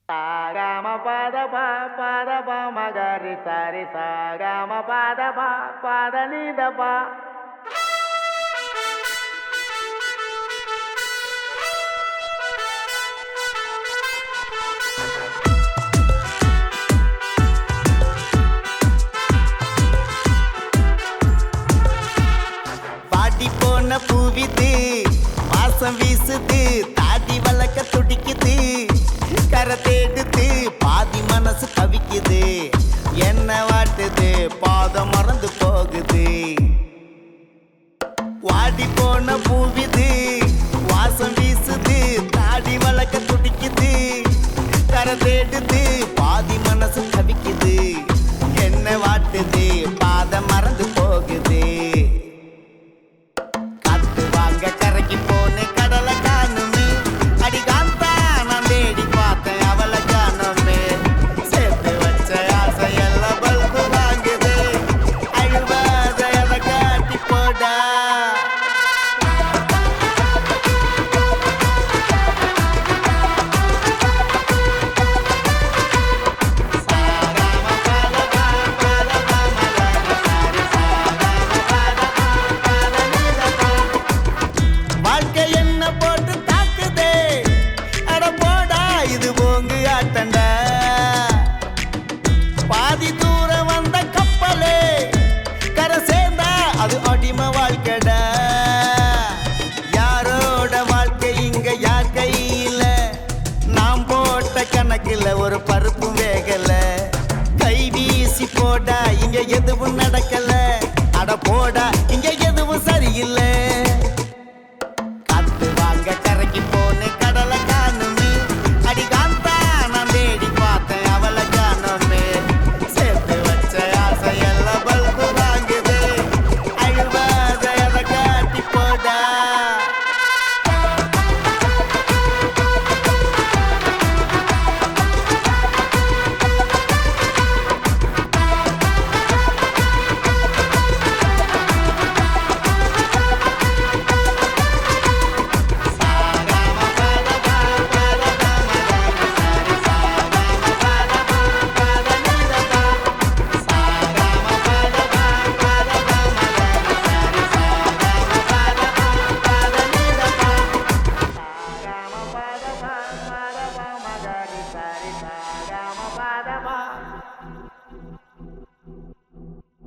సాగమ పద ప పద ప మగరి సరి సాగమ పద ప పద నిద ప பாடி போன பூவிது வாசம் வீசுது தாடி வளர்க்க துடிக்குது கரை தேடுது பாதி மனசு தவிக்குது என்ன வாட்டுது பாதம் மறந்து போகுது வாடி போன பூவிது வாசம் வீசுது தாடி வளர்க்க துடிக்குது கரை தேடுது பாதி மனசு தவிக்குது என்ன வாட்டுது பாதம் மறந்து போகுது காத்து வாங்க கரைக்கு போனே கடலை காணுமே அடி காந்தா நான் தேடி பார்த்தேன் அவளை காணுமே சேர்த்து வச்ச ஆசை எல்லாம் பல்பு வாங்குது அழுவாத எதை காட்டி போடா வாழ்க்கை என்ன போட்டு தாக்குதே அட போடா இது போங்கு ஆட்டண்டா பாதி தூரம் வந்த கப்பலே கரை சேர்ந்தா அது அடிமை வாழ்க்கைடா யாரோட வாழ்க்கை இங்க யார் கையில நாம் போட்ட கணக்குல ஒரு பருப்பு